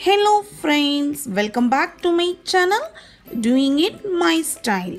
Hello friends, welcome back to my channel Doing It My Style.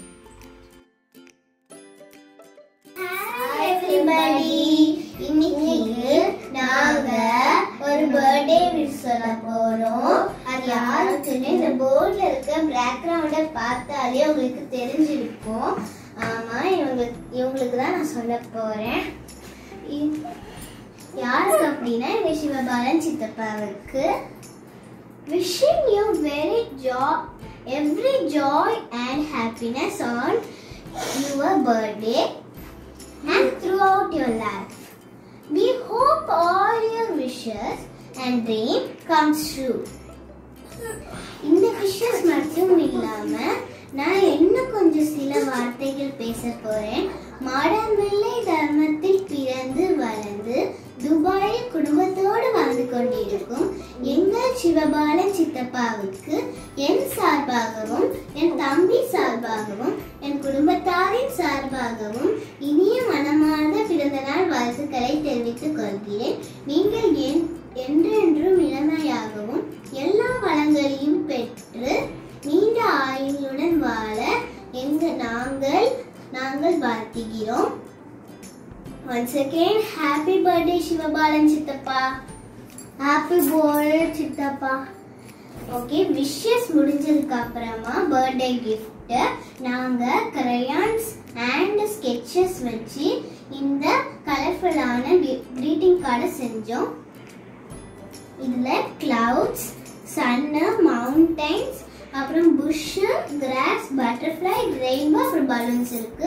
Hi everybody. இன்னைக்கு நாங்க ஒரு birthday wish சொல்ல போறோம் அது யாருக்குன்னு இந்த போர்ட்ல இருக்க பேக்ரவுண்ட பார்த்தாலே உங்களுக்கு தெரிஞ்சிருக்கும் ஆமா இவங்களுக்கு இவங்களுக்கு தான் நான் சொல்ல போறேன் இ- யாருக்கு அப்படின்னா எங்க சிவபாலன் சித்தப்பாவுக்கு wishing you very joy every joy and happiness on your birthday and throughout your life. We hope all your wishes and dream comes true. இந்த விஷஸ் மட்டும் இல்லாம நான் இன்னும் கொஞ்சம் சில வார்த்தைகள் பேச போறேன் மாடம்பிள்ளை தர்மத்தில் பிறந்து வளர்ந்து துபாயில் குடும்பத்தோடு வாழ்ந்து கொண்டிருக்கும் எங்கள் சிவபாலன் சித்தப்பாவுக்கு என் சார்பாகவும் என் தம்பி சார்பாகவும் என் குடும்பத்தாரின் சார்பாகவும் இனிய மனமார்ந்த பிறந்த நாள் வாழ்த்துக்களை தெரிவித்துக் கொள்கிறேன் நீங்கள் என் என்றென்றும் இளமையாகவும் எல்லா வளங்களையும் பெற்று நீண்ட ஆயுளுடன் வாழ எங்க நாங்கள் நாங்கள் வாழ்த்துகிறோம் once again happy birthday Sivabalan சித்தப்பா ஹாப்பி பர்த்டே சித்தப்பா ஓகே விஷஸ் முடிஞ்சதுக்கு அப்புறமா பர்த்டே கிஃப்ட் நாங்க crayons அண்ட் sketches வச்சு இந்த கலர்ஃபுல்லான greeting கார்டை செஞ்சோம் இதுல clouds சன்னு மவுண்டைன்ஸ் அப்புறம் புஷ் கிராஸ் பட்டர்ஃப்ளை ரெயின்போ அப்புறம் பலூன்ஸ் இருக்கு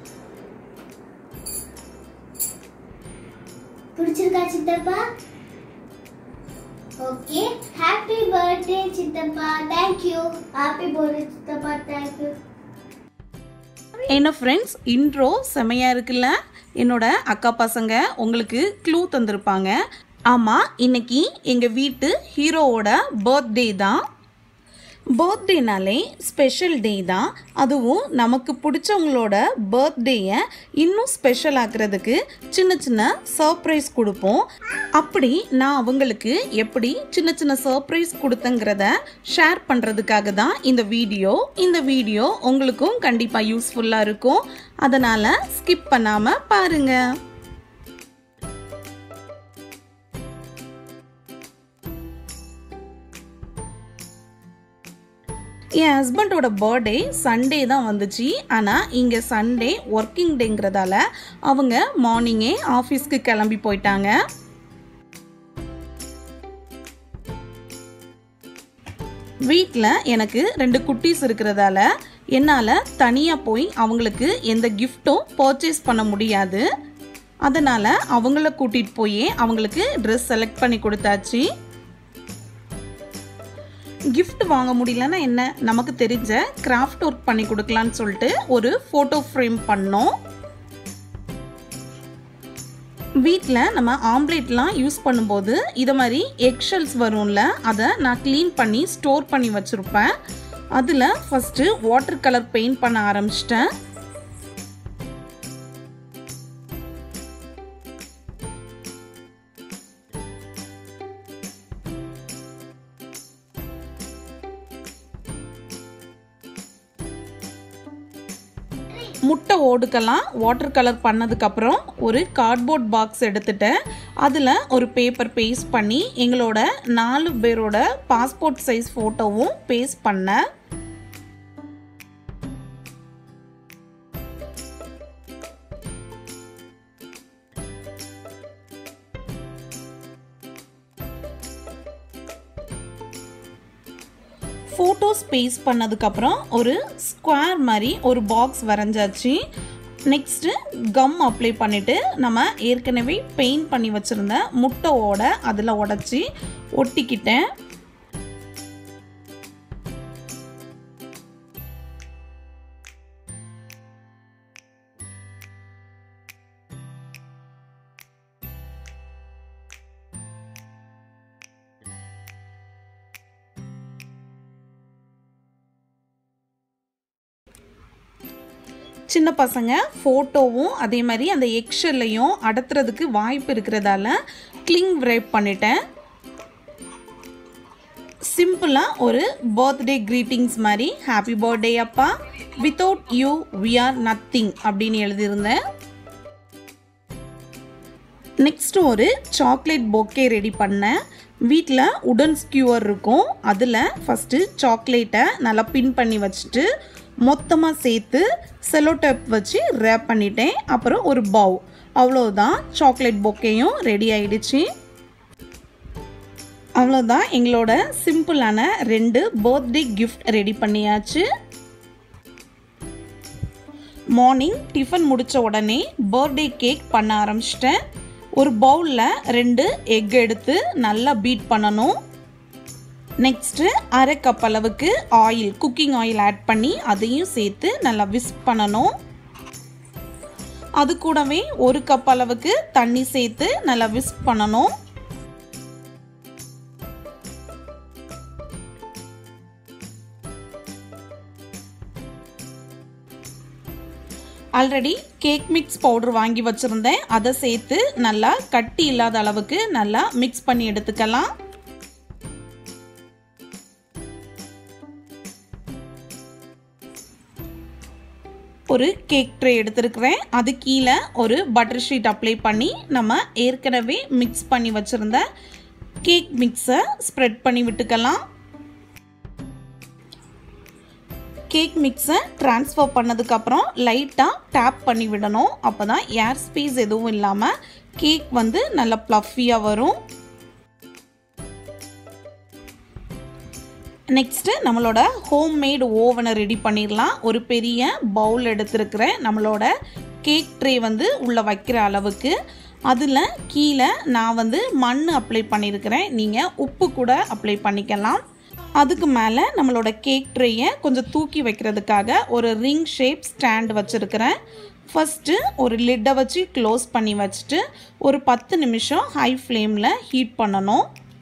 பிடிச்சிருக்கா சித்தப்பா ஓகே ஹாப்பி பர்த்டே சித்தப்பா தேங்க்யூ ஹாப்பி பர்த்டே சித்தப்பா தேங்க்யூ என்ன ஃப்ரெண்ட்ஸ் இன்ட்ரோ செமையாக இருக்குல்ல என்னோட அக்கா பசங்க உங்களுக்கு க்ளூ தந்திருப்பாங்க ஆமாம் இன்னைக்கு எங்கள் வீட்டு ஹீரோவோட பர்த்டே தான் பர்த்டேனாலே ஸ்பெஷல் டே தான் அதுவும் நமக்கு பிடிச்சவங்களோட பர்த்டேயை இன்னும் ஸ்பெஷல் ஆக்குறதுக்கு சின்ன சின்ன சர்ப்ரைஸ் கொடுப்போம் அப்படி நான் அவங்களுக்கு எப்படி சின்ன சின்ன சர்ப்ரைஸ் கொடுத்தங்கிறத ஷேர் பண்ணுறதுக்காக தான் இந்த வீடியோ இந்த வீடியோ உங்களுக்கும் கண்டிப்பாக யூஸ்ஃபுல்லாக இருக்கும் அதனால் ஸ்கிப் பண்ணாமல் பாருங்கள் என் ஹஸ்பண்டோட பர்த்டே சண்டே தான் வந்துச்சு ஆனால் இங்கே சண்டே ஒர்க்கிங் டேங்கிறதால அவங்க மார்னிங்கே ஆஃபீஸ்க்கு கிளம்பி போயிட்டாங்க வீட்டில் எனக்கு ரெண்டு குட்டீஸ் இருக்கிறதால என்னால் தனியாக போய் அவங்களுக்கு எந்த கிஃப்ட்டும் பர்ச்சேஸ் பண்ண முடியாது அதனால் அவங்கள கூட்டிகிட்டு போய் அவங்களுக்கு ட்ரெஸ் செலக்ட் பண்ணி கொடுத்தாச்சு gift வாங்க முடியலன்னா என்ன நமக்கு தெரிஞ்ச கிராஃப்ட் ஒர்க் பண்ணி கொடுக்கலான்னு சொல்லிட்டு ஒரு ஃபோட்டோ ஃப்ரேம் பண்ணோம் வீட்டில் நம்ம ஆம்லேட்லாம் யூஸ் பண்ணும்போது இதை மாதிரி எக்ஷெல்ஸ் வரும்ல அதை நான் க்ளீன் பண்ணி ஸ்டோர் பண்ணி வச்சுருப்பேன் அதில் ஃபஸ்ட்டு வாட்டர் கலர் பெயிண்ட் பண்ண ஆரம்பிச்சிட்டேன் முட்டை ஓடுக்கெல்லாம் வாட்டர் கலர் பண்ணதுக்கப்புறம் ஒரு கார்ட்போர்ட் பாக்ஸ் எடுத்துட்டேன் அதில் ஒரு பேப்பர் பேஸ்ட் பண்ணி எங்களோட நாலு பேரோட பாஸ்போர்ட் சைஸ் ஃபோட்டோவும் பேஸ்ட் பண்ணேன் ஃபோட்டோஸ் பேஸ்ட் பண்ணதுக்கப்புறம் ஒரு ஸ்கொயர் மாதிரி ஒரு பாக்ஸ் வரைஞ்சாச்சு நெக்ஸ்ட்டு கம் அப்ளை பண்ணிவிட்டு நம்ம ஏற்கனவே பெயிண்ட் பண்ணி வச்சுருந்த முட்டையோட அதில் உடச்சி ஒட்டிக்கிட்டேன் சின்ன பசங்க ஃபோட்டோவும் அதே மாதிரி அந்த எக்ஷல்லையும் அடத்துறதுக்கு வாய்ப்பு இருக்கிறதால கிளிங் wrap பண்ணிட்டேன் சிம்பிளாக ஒரு பர்த்டே க்ரீட்டிங்ஸ் மாதிரி ஹாப்பி பர்த்டே அப்பா without you we are nothing அப்படின்னு எழுதியிருந்தேன் நெக்ஸ்ட் ஒரு சாக்லேட் பொக்கே ரெடி பண்ணேன் வீட்டில் உடன் ஸ்கியூவர் இருக்கும் அதில் ஃபஸ்ட்டு சாக்லேட்டை நல்லா பின் பண்ணி வச்சுட்டு மொத்தமாக சேர்த்து செலோடேப் வச்சு ரேப் பண்ணிட்டேன் அப்புறம் ஒரு பவ் அவ்வளோதான் சாக்லேட் பொக்கேயும் ரெடி ஆயிடுச்சு அவ்வளோதான் எங்களோட சிம்பிளான ரெண்டு பர்த்டே கிஃப்ட் ரெடி பண்ணியாச்சு மார்னிங் டிஃபன் முடித்த உடனே பர்த்டே கேக் பண்ண ஆரம்பிச்சிட்டேன் ஒரு பவுலில் ரெண்டு எக் எடுத்து நல்லா பீட் பண்ணணும் நெக்ஸ்ட்டு அரை கப் அளவுக்கு ஆயில் குக்கிங் ஆயில் ஆட் பண்ணி அதையும் சேர்த்து நல்லா விஸ்க் பண்ணணும் அது கூடவே ஒரு கப் அளவுக்கு தண்ணி சேர்த்து நல்லா விஸ்க் பண்ணணும் ஆல்ரெடி கேக் மிக்ஸ் பவுடர் வாங்கி வச்சுருந்தேன் அதை சேர்த்து நல்லா கட்டி இல்லாத அளவுக்கு நல்லா மிக்ஸ் பண்ணி எடுத்துக்கலாம் ஒரு கேக் ட்ரே எடுத்துருக்கிறேன் அது கீழே ஒரு பட்டர் ஷீட் அப்ளை பண்ணி நம்ம ஏற்கனவே மிக்ஸ் பண்ணி வச்சுருந்த கேக் மிக்ஸை ஸ்ப்ரெட் பண்ணி விட்டுக்கலாம் கேக் மிக்ஸை ட்ரான்ஸ்ஃபர் பண்ணதுக்கப்புறம் லைட்டாக டேப் பண்ணி விடணும் அப்போ தான் ஏர் ஸ்பேஸ் எதுவும் இல்லாமல் கேக் வந்து நல்லா ப்ளஃபியாக வரும் நெக்ஸ்ட்டு நம்மளோட ஹோம்மேட் ஓவனை ரெடி பண்ணிடலாம் ஒரு பெரிய பவுல் எடுத்துருக்கிறேன் நம்மளோட கேக் ட்ரே வந்து உள்ளே வைக்கிற அளவுக்கு அதில் கீழே நான் வந்து மண் அப்ளை பண்ணியிருக்கிறேன் நீங்கள் உப்பு கூட அப்ளை பண்ணிக்கலாம் அதுக்கு மேலே நம்மளோட கேக் ட்ரேயை கொஞ்சம் தூக்கி வைக்கிறதுக்காக ஒரு ரிங் ஷேப் ஸ்டாண்ட் வச்சுருக்கிறேன் ஃபஸ்ட்டு ஒரு லிட்டை வச்சு க்ளோஸ் பண்ணி வச்சுட்டு ஒரு பத்து நிமிஷம் ஹை ஃப்ளேமில் ஹீட் பண்ணணும்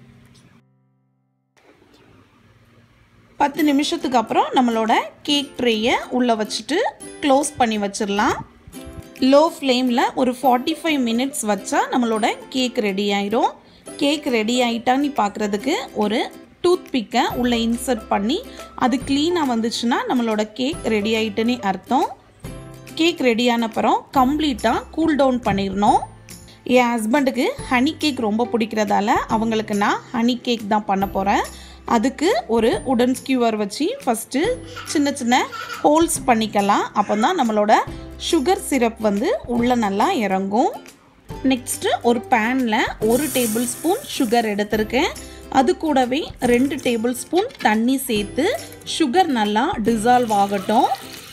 பத்து நிமிஷத்துக்கு அப்புறம் நம்மளோட கேக் ட்ரேயை உள்ளே வச்சுட்டு க்ளோஸ் பண்ணி வச்சிடலாம் லோ ஃப்ளேமில் ஒரு ஃபார்ட்டி ஃபைவ் மினிட்ஸ் வச்சா நம்மளோட கேக் ரெடி ஆயிரும் கேக் ரெடி ஆயிட்டான்னு பார்க்குறதுக்கு ஒரு டூத் பிக்கை உள்ளே இன்சர்ட் பண்ணி அது க்ளீனாக வந்துச்சுன்னா நம்மளோட கேக் ரெடி ஆயிட்டுன்னு அர்த்தம் கேக் ரெடி ஆனப்புறம் கம்ப்ளீட்டாக கூல் டவுன் பண்ணிடணும் என் ஹஸ்பண்டுக்கு ஹனி கேக் ரொம்ப பிடிக்கிறதால அவங்களுக்கு நான் ஹனி கேக் தான் பண்ண போகிறேன் அதுக்கு ஒரு உடன் ஸ்கியூவர் வச்சு ஃபஸ்ட்டு சின்ன சின்ன ஹோல்ஸ் பண்ணிக்கலாம் அப்போ தான் நம்மளோட சுகர் சிரப் வந்து உள்ளே நல்லா இறங்கும் நெக்ஸ்ட்டு ஒரு பேனில் ஒரு டேபிள் ஸ்பூன் சுகர் எடுத்திருக்கேன் அது கூடவே ரெண்டு டேபிள் ஸ்பூன் தண்ணி சேர்த்து சுகர் நல்லா டிசால்வ் ஆகட்டும்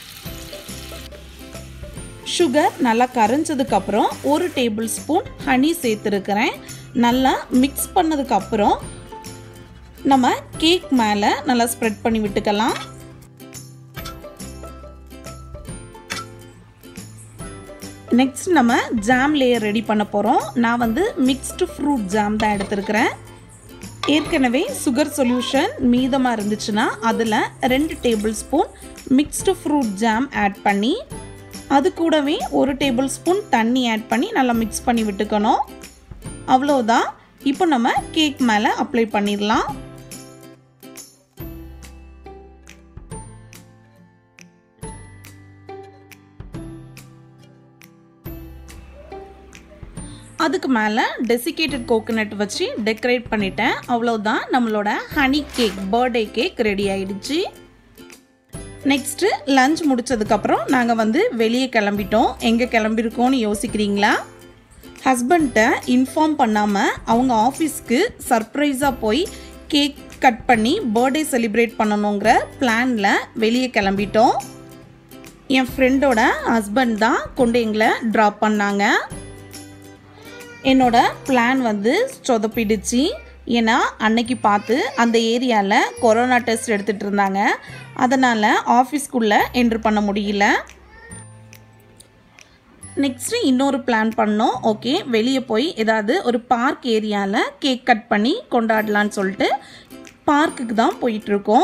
சுகர் நல்லா கரைஞ்சதுக்கப்புறம் ஒரு டேபிள் ஸ்பூன் ஹனி சேர்த்துருக்கிறேன் நல்லா மிக்ஸ் பண்ணதுக்கப்புறம் நம்ம கேக் மேலே நல்லா ஸ்ப்ரெட் பண்ணி விட்டுக்கலாம் நெக்ஸ்ட் நம்ம ஜாம் லேயர் ரெடி பண்ண போகிறோம் நான் வந்து மிக்ஸ்டு ஃப்ரூட் ஜாம் தான் எடுத்திருக்கிறேன் ஏற்கனவே சுகர் சொல்யூஷன் மீதமாக இருந்துச்சுன்னா அதில் ரெண்டு tablespoon mixed fruit jam add பண்ணி அது கூடவே ஒரு டேபிள் ஸ்பூன் தண்ணி ஆட் பண்ணி நல்லா மிக்ஸ் பண்ணி விட்டுக்கணும் அவ்வளோதான் இப்போ நம்ம கேக் மேலே அப்ளை பண்ணிடலாம் அதுக்கு மேலே டெசிகேட்டட் கோகோனட் வச்சு டெக்கரேட் பண்ணிட்டேன் அவ்வளோதான் நம்மளோட honey cake birthday cake ready ஆயிடுச்சு நெக்ஸ்ட்டு லஞ்ச் முடிச்சதுக்கப்புறம் நாங்கள் வந்து வெளியே கிளம்பிட்டோம் எங்கே கிளம்பியிருக்கோம்னு யோசிக்கிறீங்களா ஹஸ்பண்ட்டை இன்ஃபார்ம் பண்ணாமல் அவங்க ஆஃபீஸ்க்கு சர்ப்ரைஸாக போய் கேக் கட் பண்ணி பர்த்டே செலிப்ரேட் பண்ணணுங்கிற பிளானில் வெளியே கிளம்பிட்டோம் என் ஃப்ரெண்டோட ஹஸ்பண்ட் தான் கொண்டு எங்களை ட்ராப் பண்ணாங்க என்னோட பிளான் வந்து சொதப்பிடுச்சு ஏன்னா அன்னைக்கு பார்த்து அந்த ஏரியாவில் கொரோனா டெஸ்ட் எடுத்துகிட்டு இருந்தாங்க அதனால் ஆஃபீஸ்க்குள்ளே என்ட்ரு பண்ண முடியல நெக்ஸ்ட்டு இன்னொரு பிளான் பண்ணோம் ஓகே வெளியே போய் ஏதாவது ஒரு பார்க் ஏரியாவில் கேக் கட் பண்ணி கொண்டாடலான்னு சொல்லிட்டு பார்க்குக்கு தான் போயிட்டுருக்கோம்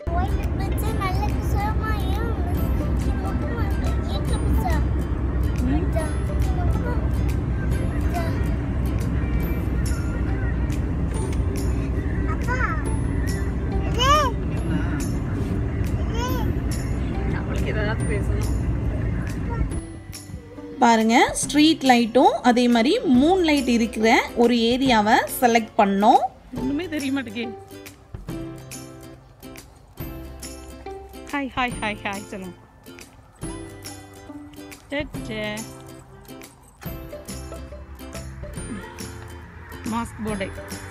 Oi, bisa நல்ல குசமாயும் முட்டு வந்து கேட்க bisa பாருங்க ஸ்ட்ரீட் லைட்டும் அதே மாதிரி மூன் லைட் இருக்கிற ஒரு ஏரியாவை செலக்ட் பண்ணோம் ஒன்றுமே தெரிய மாட்டேங்கே ஹாய் ஹாய் ஹாய் ஹாய் சொல்லுங்க மாஸ்க் போர்டே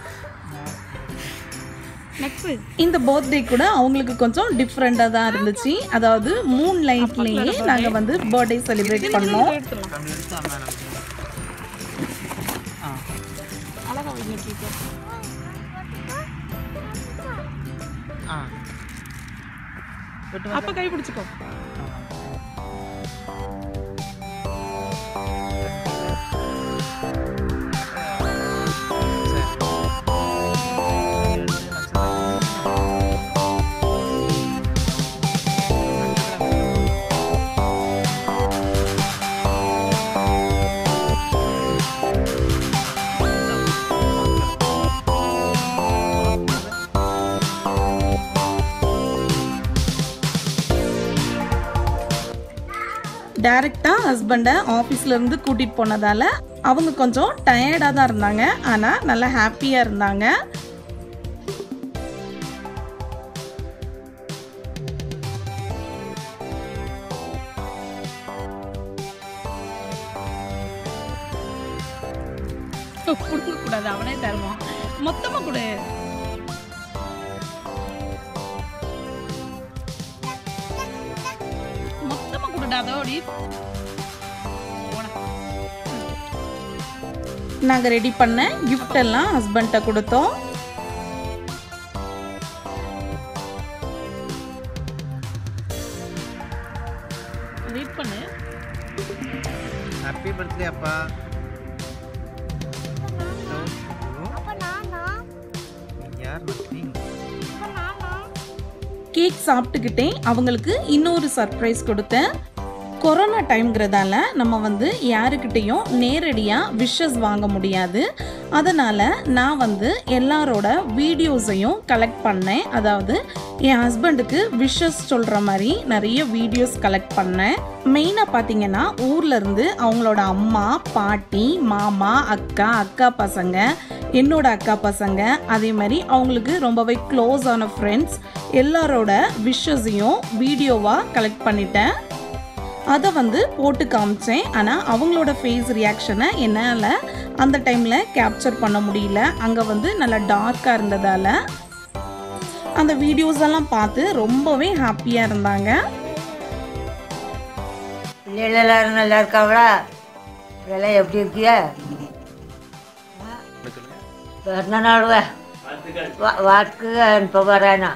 இந்த பர்த்டே கூட அவங்களுக்கு கொஞ்சம் டிஃப்ரெண்டாக தான் இருந்துச்சு அதாவது மூன் லைட்லேயே நாங்கள் வந்து பர்த்டே செலிப்ரேட் பண்ணோம் அப்ப கை பிடிச்சுக்கோ டைரெக்டாக ஹஸ்பண்டை ஆஃபீஸ்லேருந்து கூட்டிகிட்டு போனதால் அவங்க கொஞ்சம் டயர்டாக தான் இருந்தாங்க ஆனால் நல்லா ஹாப்பியாக இருந்தாங்க கொடுக்க கூடாது அவனே தருவான் மொத்தமாக கொடு மொத்தமா கொடுடா அதோடி நாங்கள் ரெடி பண்ண கிஃப்ட் எல்லாம் ஹஸ்பண்ட்ட கொடுத்தோம் வெயிட் பண்ணு ஹாப்பி பர்த்டே அப்பா அப்ப நானா யார் நஸ்மி அப்ப நானா கேக் சாப்பிட்டுக்கிட்டே அவங்களுக்கு இன்னொரு சர்ப்ரைஸ் கொடுத்தேன் கொரோனா டைம்ங்கிறதால நம்ம வந்து யாருக்கிட்டேயும் நேரடியாக விஷஸ் வாங்க முடியாது அதனால் நான் வந்து எல்லாரோட வீடியோஸையும் கலெக்ட் பண்ணேன் அதாவது என் ஹஸ்பண்டுக்கு விஷஸ் சொல்கிற மாதிரி நிறைய வீடியோஸ் கலெக்ட் பண்ணேன் மெயினாக பார்த்தீங்கன்னா ஊர்லேருந்து அவங்களோட அம்மா பாட்டி மாமா அக்கா அக்கா பசங்க என்னோட அக்கா பசங்க அதே மாதிரி அவங்களுக்கு ரொம்பவே க்ளோஸ் ஆன ஃப்ரெண்ட்ஸ் எல்லாரோட விஷஸையும் வீடியோவாக கலெக்ட் பண்ணிட்டேன் அதை வந்து போட்டு காமிச்சேன் ஆனால் அவங்களோட ஃபேஸ் ரியாக்ஷனை என்னால் அந்த டைமில் கேப்சர் பண்ண முடியல அங்கே வந்து நல்லா டார்க்காக இருந்ததால் அந்த வீடியோஸ் எல்லாம் பார்த்து ரொம்பவே ஹாப்பியாக இருந்தாங்க பிள்ளைகள் எல்லாரும் நல்லா இருக்காங்களா இதெல்லாம் எப்படி இருக்கியா பிறந்த நாள் வாக்கு இப்போ வரேனா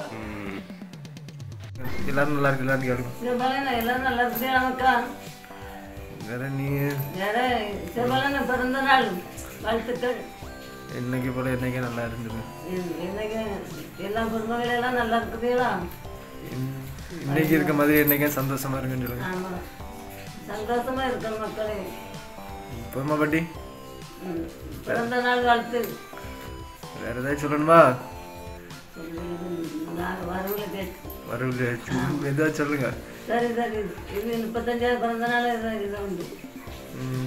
எல்லாரும் நல்லா இருக்கு எல்லாரும் கேளுங்க எல்லாம் நல்லா இருக்கியா நமக்கா வேற நீ வேற சிவபலன பிறந்த நாள் வாழ்த்துக்கள் என்னைக்கு போல என்னைக்கே நல்லா இருந்துரு இன்- இன்னைக்கு எல்லா குடும்பங்கள் எல்லாம் நல்லா இருக்குதுங்களா இன்- இன்னைக்கு இருக்க மாதிரி என்னைக்கே சந்தோஷமா இருக்குன்னு சொல்லுங்க ஆமாம் சந்தோஷமா இருக்கிற மக்களே போமா பாட்டி ம். பிறந்த நாள் வாழ்த்து வேற ஏதாச்சும் சொல்லணுமா நான் வரவுல கேட்டு வரவில்லை ஏதாச்சும் சொல்லுங்க சரி சரி இது முப்பத்தஞ்சாவது பிறந்த நாள் இது இது உண்டு ம்.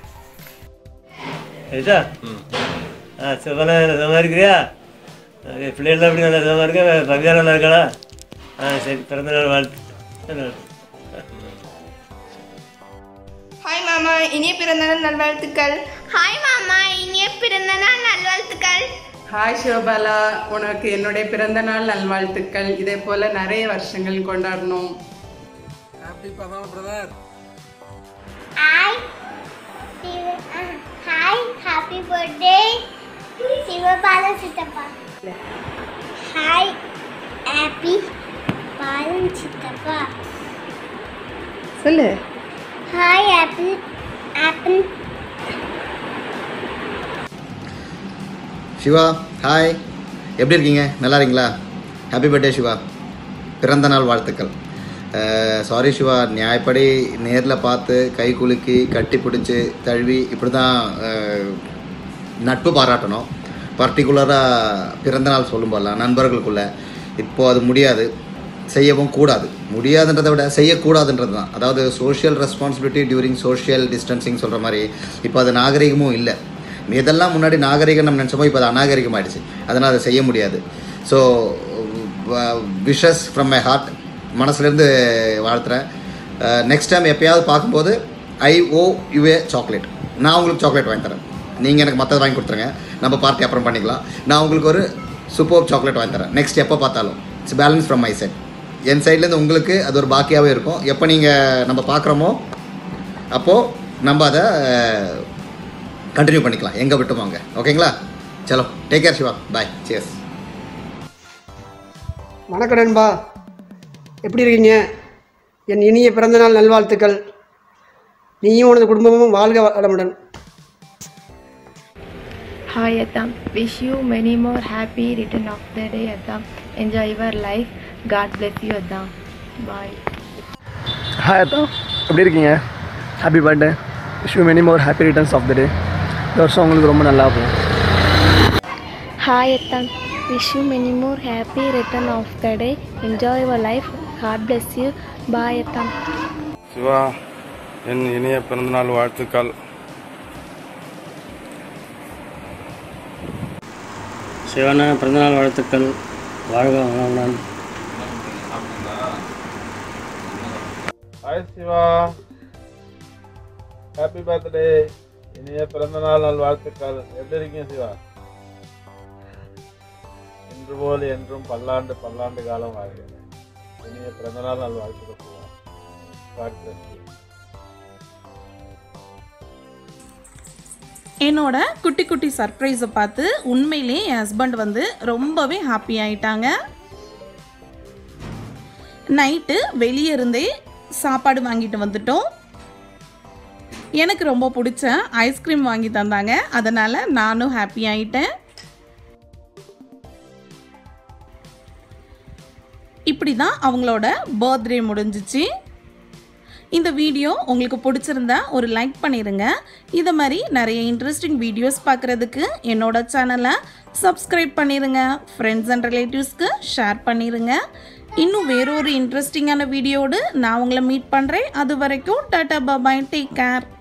ஐயா ஆ சிவனா சுகமாக இருக்கிறியா அது பிள்ளைகள்லாம் எப்படி நல்லா சுகமாக இருக்கா பவியா நல்லா இருக்காளா ஆ சரி பிறந்த நாள் வாழ்த்து நல்லா இருக்கு. ஹாய் மாமா இனிய பிறந்தநாள் நல்வாழ்த்துக்கள் ஹாய் மாமா இனிய பிறந்த நாள் நல்வாழ்த்துக்கள் ஹாய் சிவபாலா உனக்கு என்னுடைய பிறந்த நாள் நல்வாழ்த்துக்கள் இதே போல நிறைய வருஷங்கள் கொண்டாடணும் hi hi happy birthday Sivabala சித்தப்பா ஹாய் ஹாப்பி பாலன் சித்தப்பா சொல்லு hi apple apple Siva hi எப்படி இருக்கீங்க நல்லா இருக்கீங்களா ஹாப்பி பர்த்டே சிவா பிறந்த நாள் வாழ்த்துக்கள் சாரி சிவா நியாயப்படி நேரில் பார்த்து கை குலுக்கி கட்டி பிடிச்சி தழுவி இப்படி தான் நட்பு பாராட்டணும் பர்டிகுலராக பிறந்தநாள் சொல்லும் போதெல்லாம் நண்பர்களுக்குள்ள இப்போ அது முடியாது செய்யவும் கூடாது முடியாதுன்றதை விட செய்யக்கூடாதுன்றது தான் அதாவது social responsibility during social distancing சொல்கிற மாதிரி இப்போ அது நாகரிகமும் இல்லை இதெல்லாம் முன்னாடி நாகரிகம் நம்ம நினச்சோமோ இப்போ அது அநாகரிகம் ஆயிடுச்சு அதனால் அதை செய்ய முடியாது so wishes from my heart மனசுலேருந்து வாழ்த்துறேன் நெக்ஸ்ட் டைம் எப்பயாவது பார்க்கும்போது ஐ ஓ யூஏ சாக்லேட் நான் உங்களுக்கு சாக்லேட் வாங்கி தரேன் நீங்கள் எனக்கு மற்றது வாங்கி கொடுத்துருங்க நம்ம பார்ட்டி அப்புறம் பண்ணிக்கலாம் நான் உங்களுக்கு ஒரு சூப்பர் சாக்லேட் வாங்கி தரேன் நெக்ஸ்ட் எப்போ பார்த்தாலும் it's balance from my side என் சைட்லேருந்து உங்களுக்கு அது ஒரு பாக்கியாகவே இருக்கும் எப்போ நீங்கள் நம்ம பார்க்குறோமோ அப்போது நம்ம அதை கண்டினியூ பண்ணிக்கலாம் எங்கே விட்டு வாங்க ஓகேங்களா சலோ take care Siva bye cheers வணக்கம் நண்பா எப்படி இருக்கீங்க என் இனிய பிறந்தநாள் நல்வாழ்த்துக்கள் நீயும் உனது குடும்பமும் வாழ்க வளமுடன் Hi Atam, wish you many more happy return of the day Atam. Enjoy your life. God bless you Atam. Bye. Hi அத்தா எப்படி இருக்கீங்க happy birthday wish you many more happy returns of the day இந்த வருஷம் உங்களுக்கு ரொம்ப நல்லா போகும் Hi Atam, wish you many more happy return of the day. Enjoy your life. God bless you. Bye Atam. Siva என் இனிய பிறந்தநாள் வாழ்த்துக்கள் சிவனா பிறந்தநாள் வாழ்த்துக்கள் வாழ்க வளமுடன் ஹாய் சிவா ஹாப்பி பர்த்டே இனிய பிறந்தநாள் நாள் வாழ்த்துக்கள் எப்படி இருக்கீங்க சிவா இன்று போல் என்றும் பல்லாண்டு பல்லாண்டு காலம் வாழ்கிறேன் இனிய பிறந்தநாள் நாள் வாழ்த்துக்கள் சிவா God bless you. என்னோட குட்டி குட்டி சர்ப்ரைஸை பார்த்து உண்மையிலே என் ஹஸ்பண்ட் வந்து ரொம்பவே ஹாப்பி ஆயிட்டாங்க நைட்டு வெளியே இருந்தே சாப்பாடு வாங்கிட்டு வந்துட்டோம் எனக்கு ரொம்ப பிடிச்ச ஐஸ்கிரீம் வாங்கி தந்தாங்க அதனால் நானும் ஹாப்பி ஆயிட்டேன் இப்படி தான் அவங்களோட பர்த்டே முடிஞ்சிச்சு இந்த வீடியோ உங்களுக்கு பிடிச்சிருந்தா ஒரு லைக் பண்ணிடுங்க இதை மாதிரி நிறைய இன்ட்ரெஸ்டிங் வீடியோஸ் பார்க்குறதுக்கு என்னோட சேனலை சப்ஸ்கிரைப் பண்ணிடுங்க ஃப்ரெண்ட்ஸ் அண்ட் ரிலேட்டிவ்ஸ்க்கு ஷேர் பண்ணிடுங்க இன்னும் வேறொரு இன்ட்ரெஸ்டிங்கான வீடியோடு நான் உங்களை மீட் பண்ணுறேன் அது வரைக்கும் டாட்டா பாபாய் டேக் கேர்